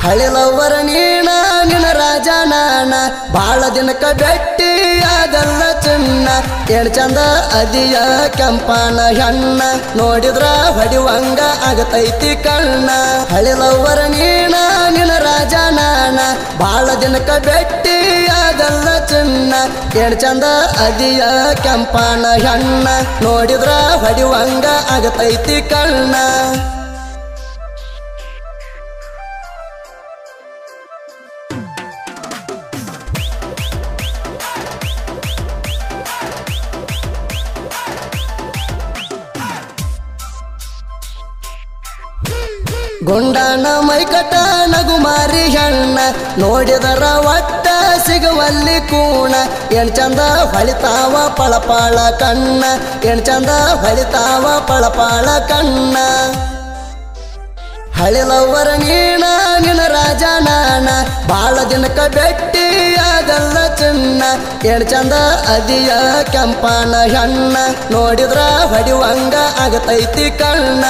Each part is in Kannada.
ಹಳಿಲವ್ವರ ನೀಣ ನಿನ ರಾಜ ನಾನ ಬಾಳ ದಿನಕ್ಕ ಬೆಟ್ಟಿ ಆಗಲ್ಲ ಚಿನ್ನ ಏನ್ ಚಂದ ಅದಿಯ ಕೆಂಪನ ಹೆಣ್ಣ ನೋಡಿದ್ರ ಹೊಡಿವಂಗ ಆಗತೈತಿ ಕಣ್ಣ ಹಳಿಲವ್ವರ ನೀಣ ನಿನ ರಾಜ ನಾನ ಬಾಳ ದಿನಕ್ಕ ಬೆಟ್ಟಿ ಆಗಲ್ಲ ಚಿನ್ನ ಏನ್ ಚಂದ ಅದಿಯ ಕೆಂಪನ ಹೆಣ್ಣ ನೋಡಿದ್ರ ಹೊಡಿವಂಗ ಆಗತೈತಿ ಕಣ್ಣ ಗುಂಡನ ಮೈಕಟ ನಗುಮಾರಿ ಹೆಣ್ಣ ನೋಡಿದರ ಒಟ್ಟ ಸಿಗುವಲ್ಲಿ ಕೂಣ ಏನ್ ಚಂದ ಹೊಳಿತಾವ ಪಳಪಾಳ ಕಣ್ಣ ಏನ್ ಚಂದ ಹೊಳಿತಾವ ಪಳಪಾಳ ಕಣ್ಣ ಹಳಿಲವ್ವರ ನೀಣ ನಿನ ರಾಜ ನಾನ ಬಾಳ ದಿನಕ್ಕ ಬೆಟ್ಟಿ ಆಗಲ್ಲ ಚಿನ್ನ ಏನ್ ಚಂದ ಅದಿಯ ಕೆಂಪನ ಹೆಣ್ಣ ನೋಡಿದ್ರ ಹೊಡಿವಂಗ ಆಗತೈತಿ ಕಣ್ಣ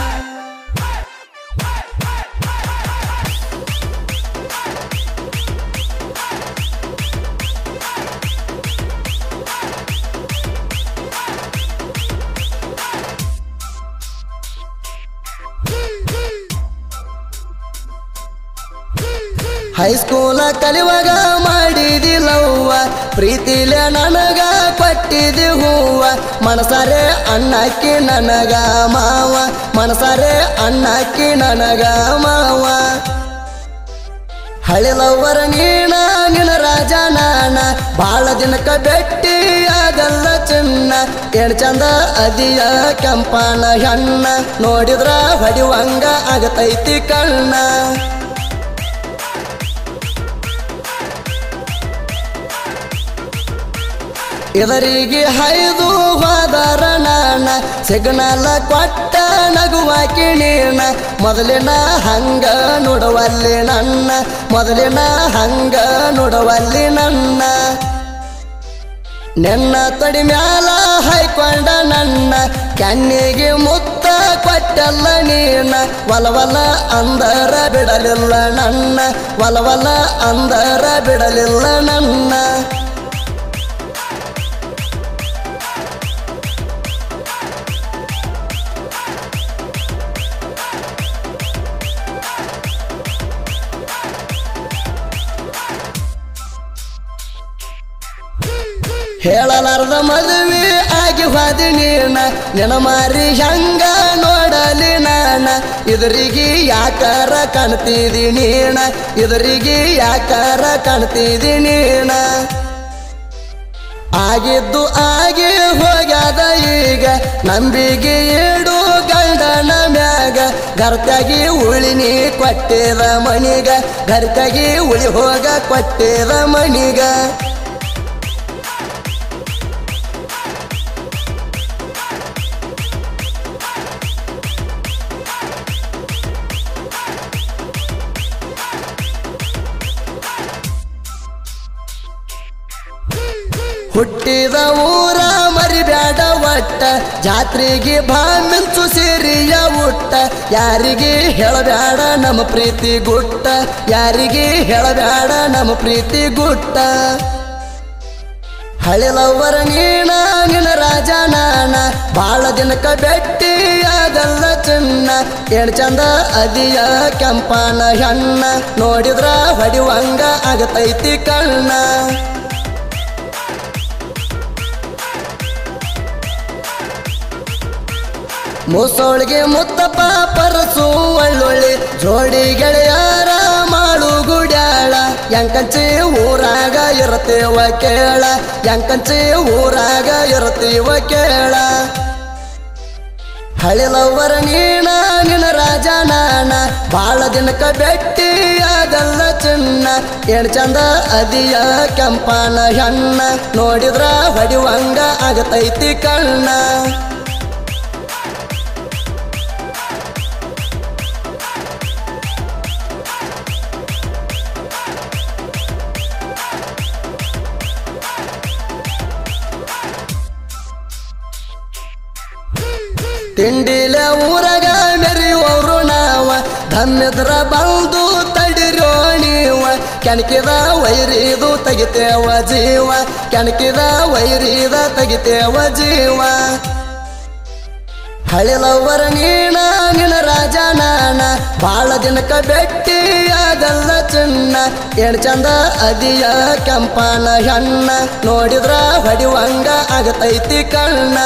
ಹೈಸ್ಕೂಲ ಕಲಿವಾಗ ಮಾಡಿದಿಲ್ಲವ್ವ ಪ್ರೀತಿಲೆ ನನಗ ಕೊಟ್ಟಿದಿ ಹೂವ ಮನಸಾರೆ ಅಣ್ಣಕ್ಕಿ ನನಗ ಮಾವ ಮನಸಾರೆ ಅಣ್ಣಕ್ಕಿ ನನಗ ಮಾವ ಹಳಿಲವ್ವರ ನೀಣ ನಿನ ರಾಜ ನಾನ ಬಾಳ ದಿನಕ್ಕ ಬೆಟ್ಟಿ ಆಗಲ್ಲ ಚಿನ್ನ ಏನ್ ಚಂದ ಅದಿಯ ಕೆಂಪನ ಹೆಣ್ಣ ನೋಡಿದ್ರ ಹೊಡಿವಂಗ ಆಗತೈತಿ ಕಣ್ಣ ಇದರಿಗೆ ಹೈದು ಹೋದರ ನಾನ ಸಿಗ್ನಲ ಕೊಟ್ಟ ನಗುವಾಕಿ ನೀನ ಮೊದಲಿನ ಹಂಗ ನೋಡುವಲ್ಲಿ ನನ್ನ ಮೊದಲಿನ ಹಂಗ ನೋಡುವಲ್ಲಿ ನನ್ನ ನಿನ್ನ ತಡಿ ಮ್ಯಾಲ ಹೈಕೊಂಡ ನನ್ನ ಕಣ್ಣಿಗೆ ಮುತ್ತ ಕೊಟ್ಟಲ್ಲ ನೀನ ವಲವಲ ಅಂದರ ಬಿಡಲಿಲ್ಲ ನನ್ನ ವಲವಲ ಅಂದರ ಬಿಡಲಿಲ್ಲ ನನ್ನ ಹೇಳಲಾರ್ದ ಮದುವೆ ಆಗಿ ಹೋದಿ ನೀನ ನಿನ ಮಾರಿ ಹೆಂಗ ನೋಡಲಿ ನಾನ ಇದರಿಗೆ ಯಾಕಾರ ಕಾಣ್ತಿದಿ ನೀನ ಇದರಿಗೆ ಯಾಕಾರ ಕಾಣ್ತಿದಿ ನೀನ ಆಗಿದ್ದು ಆಗಿ ಹೋಗ್ಯಾದ ಈಗ ನಂಬಿಗೆ ಏಡು ಗಂಡನ ಮ್ಯಾಗ ಗರ್ತಾಗಿ ಉಳಿನಿ ಕೊಟ್ಟಿದ ಮನಿಗ ಗರ್ತಾಗಿ ಉಳಿ ಹೋಗ ಕೊಟ್ಟಿದ ಮನಿಗ ಹುಟ್ಟಿದ ಊರ ಮರಿಬ್ಯಾಡ ಒಟ್ಟ ಜಾತ್ರೆಗೆ ಬಾ ಮಿಂಚು ಸಿರಿಯ ಉಟ್ಟ ಯಾರಿಗೆ ಹೇಳಬ್ಯಾಡ ನಮ್ಮ ಪ್ರೀತಿ ಗುಟ್ಟ ಯಾರಿಗೆ ಹೇಳಬ್ಯಾಡ ನಮ್ಮ ಪ್ರೀತಿ ಗುಟ್ಟ ಹಳಿಲವ್ವರ ನೀಣ ನಿನ ರಾಜ ನಾನ ಬಾಳ ದಿನಕ್ಕ ಬೆಟ್ಟಿ ಆಗಲ್ಲ ಚಿನ್ನ ಏನ್ ಚಂದ ಅದಿಯ ಕೆಂಪನ ಹೆಣ್ಣ ನೋಡಿದ್ರ ಹೊಡಿವಂಗ ಆಗತೈತಿ ಕಣ್ಣ ಮುಸೋಳಿಗೆ ಮುತ್ತಪ್ಪ ಪರಸು ಒಳ್ಳೊಳ್ಳಿ ಜೋಡಿ ಗೆಳೆಯರ ಮಾಡು ಗುಡ್ಯಾಳ ಎಂಕಂಚಿ ಊರಾಗ ಇರತೇವ ಕೇಳ ಎಂಕಂಚಿ ಊರಾಗ ಇರತೀವ ಕೇಳ ಹಳಿಲವ್ವರ ನೀಣ ನಿನ ರಾಜ ನಾನ ಬಾಳ ದಿನಕ್ಕ ಬೆಟ್ಟಿ ಆಗಲ್ಲ ಚಿನ್ನ ಏನ್ ಚಂದ ಅದಿಯ ಕೆಂಪನ ಹೆಣ್ಣ ನೋಡಿದ್ರ ಹೊಡಿವಂಗ ಆಗತೈತಿ ಕಣ್ಣ ತಿಂಡಿಲ ಊರಗ ಮೆರೆಯುವವರು ನಾವ ಧನ್ಯದ್ರ ಬಂದು ತಡಿರಿ ಕೆಣಕಿದ ವೈರಿದು ತೆಗಿತೇವ ಜೀವ ಕೆಣಕಿದ ವೈರಿದ ತೆಗಿತೇವ ಜೀವ ಹಳಿಲವರ ನೀಣ ನಿನ ರಾಜ ನಾನ ಬಾಳ ದಿನಕ ಬೆಟ್ಟಿ ಆಗಲ್ಲ ಚಿನ್ನ ಏನ್ ಚಂದ ಅದಿಯ ಕೆಂಪನ ಹೆಣ್ಣ ನೋಡಿದ್ರ ಹೊಡಿವಂಗ ಆಗತೈತಿ ಕಣ್ಣ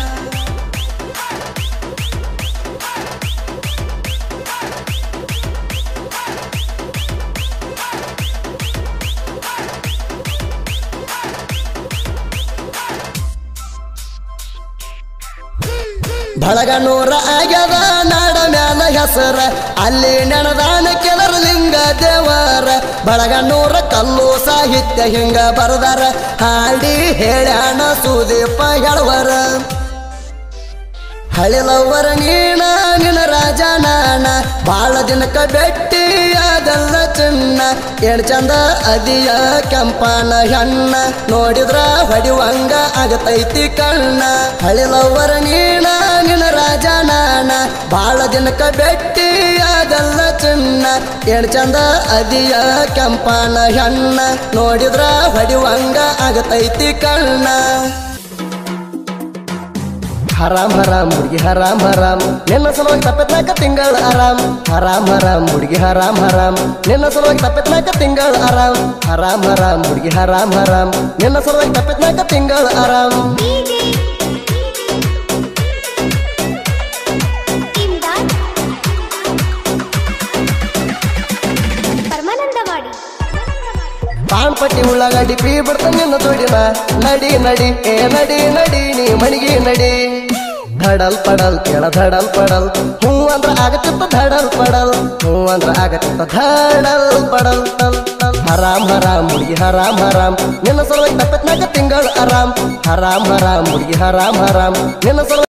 ಬಳಗನೂರ ಆಗ್ಯದ ನಾಡ ಮ್ಯಾಲ ಹೆಸರ ಅಲ್ಲಿ ನೆನದಾನ ಕೆಲರ ಲಿಂಗ ದೇವರ ಬಳಗನೂರ ಕಲ್ಲು ಸಾಹಿತ್ಯ ಹಿಂಗ ಬರದಾರ ಹಾಡಿ ಹೇಳ್ಯಾಣ ಸುದೀಪ ಹೇಳುವರ ಹಳಿಲವರ ನೀಣ ನಿನ ರಾಜ ನಾನ ಬಾಳ ದಿನಕ ಬೆಟ್ಟಿ ಆಗಲ್ಲ ಚಿನ್ನ ಏನ್ ಚಂದ ಅದಿಯ ಕೆಂಪನ ಹೆಣ್ಣ ನೋಡಿದ್ರ ಹೊಡಿವಂಗ ಆಗತೈತಿ ಕಣ್ಣ ಹಳಿಲವರ ನೀಣ ನಿನ ರಾಜ ನಾನ ಬಾಳ ದಿನಕ ಬೆಟ್ಟಿ ಆಗಲ್ಲ ಚಿನ್ನ ಏನ್ ಚಂದ ಅದಿಯ ಕೆಂಪನ ಹೆಣ್ಣ ನೋಡಿದ್ರ ಹೊಡಿವಂಗ ಆಗತೈತಿ ಕಣ್ಣ ಹರಾಮ್ ಹರಾಮ್ ಹುಡುಗಿ ಹರಾಮ್ ಹರಾಮ್ ನಿನ್ನ ಸಲುವಾಗಿ ತಪ್ಪತ್ನಾಕ ತಿಂಗಳ ಆರಾಮ್ ಹರಾಮ್ ಹರಾಮ್ ಹುಡುಗಿ ಹರಾಮ್ ಹರಾಮ್ ನಿನ್ನ ಸಲುವಾಗಿ ತಪ್ಪತ್ನಾಕ ತಿಂಗಳ ಆರಾಮ್ ಹರಾಮ್ ಹರಾಮ್ ಹುಡುಗಿ ಹರಾಮ್ ಹರಾಮ್ ನಿನ್ನ ಸಲುವಾಗಿ ತಪ್ಪತ್ನಾಕ ತಿಂಗಳ ಆರಾಮ್ DJ ಇಮ್ದಾದ್ ಪರಮಾನಂದವಾಡಿ ಪಾನ್ ಪಟ್ಟಿ ಉಳ್ಳಾಗಡ್ಡಿ ಪೀ ಬಿಡ್ತ ನಿನ್ನ ದುಡಿನ ನಡಿ ನಡಿ ಏ ನಡಿ ನಡಿ ನೀ ಮಣಿಗೆ ನಡಿ ಧಡಲ್ ಪಡಲ್ ಕೇಳ ಧಡಲ್ ಪಡಲ್ ಹೂ ಅಂದ್ರ ಆಗತ್ತಿತ್ತ ಧಡಲ್ ಪಡಲ್ ಹೂ ಅಂದ್ರ ಆಗತ್ತಿತ್ತ ಧಡಲ್ ಪಡಲ್ ಟಲ್ ಟಲ್ ಹರಾಮ್ ಹರಾಮ್ ಹುಡುಗಿ ಹರಾಮ್ ಹರಾಮ್ ನಿನ್ನ ಸಲುವಾಗಿ ತಪ್ಪತ್ನಾಕ ತಿಂಗಳ ಆರಾಮ್ ಹರಾಮ್ ಹರಾಮ್ ಹುಡುಗಿ ಹರಾಮ್ ಹರಾಮ್ ನಿನ್ನ ಸಲುವಾಗಿ